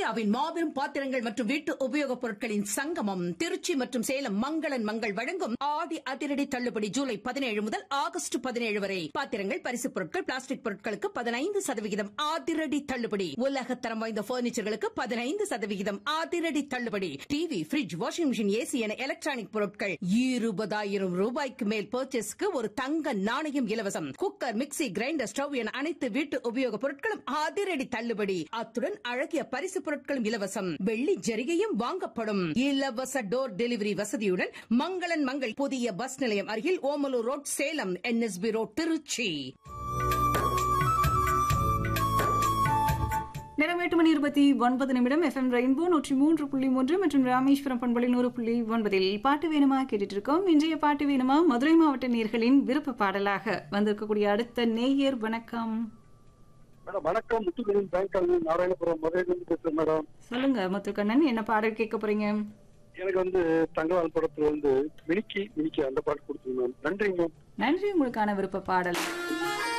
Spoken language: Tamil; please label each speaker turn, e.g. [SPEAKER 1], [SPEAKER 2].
[SPEAKER 1] இந்தியாவின் மாபெரும் பாத்திரங்கள் மற்றும் வீட்டு உபயோகப் பொருட்களின் சங்கமம் திருச்சி மற்றும் சேலம் மங்களன் மங்கள் வழங்கும் ஆடி அதிரடி தள்ளுபடி ஜூலை பதினேழு முதல் ஆகஸ்ட் பதினேழு வரை பாத்திரங்கள் பரிசுப் பொருட்கள் பிளாஸ்டிக் பொருட்களுக்கு பதினைந்து சதவிகிதம் அதிரடி தள்ளுபடி உலகத்தரம் வாய்ந்த பர்னிச்சர்களுக்கு பதினைந்து சதவிகிதம் அதிரடி தள்ளுபடி TV fridge washing machine AC என எலக்ட்ரானிக் பொருட்கள் இருபதாயிரம் ரூபாய்க்கு மேல் பர்ச்சேஸ்க்கு ஒரு தங்க நாணயம் இலவசம் குக்கர் மிக்ஸி கிரைண்டர் ஸ்டவ் என அனைத்து வீட்டு உபயோகப் பொருட்களும் அதிரடி தள்ளுபடி அத்துடன் அழகிய பரிசு பொருட்களும் இலவசம் வெள்ளி ஜரிகையும் வாங்கப்படும் இலவச டோர் டெலிவரி வசதியுடன் மங்களன் மங்கள் புதிய பஸ் நிலையம் அருகில் Omalur road Salem NSB road Tiruchi
[SPEAKER 2] நேரம் எட்டு மணி இருபத்தி ஒன்பது நிமிடம் எஃப்எம் ரெயின்போ நூற்றி மூன்று புள்ளி மூன்று மற்றும் ராமேஸ்வரம் பண்பலை நூறு புள்ளி ஒன்பதில் பாட்டு வேணுமா கேட்டுட்டு இருக்கோம் இன்றைய பாட்டு வேணுமா மதுரை மாவட்ட நேர்களின் விருப்ப பாடலாக வந்திருக்கக்கூடிய அடுத்த நேயர் வணக்கம்
[SPEAKER 3] மேடம் வணக்கம் முத்துக்கணின் பேங்க் நாராயணபுரம் மதுரையிலிருந்து பேசுறேன் மேடம்
[SPEAKER 2] சொல்லுங்க முத்துக்கண்ணன் என்ன பாடல் கேட்க போறீங்க
[SPEAKER 3] எனக்கு வந்து தங்கவால் படத்துல வந்து மினிக்கி மினிக்கி அந்த பாட்டு கொடுத்துருங்க மேம் நன்றிங்க மேம்
[SPEAKER 2] நன்றி உங்களுக்கான விருப்ப பாடல்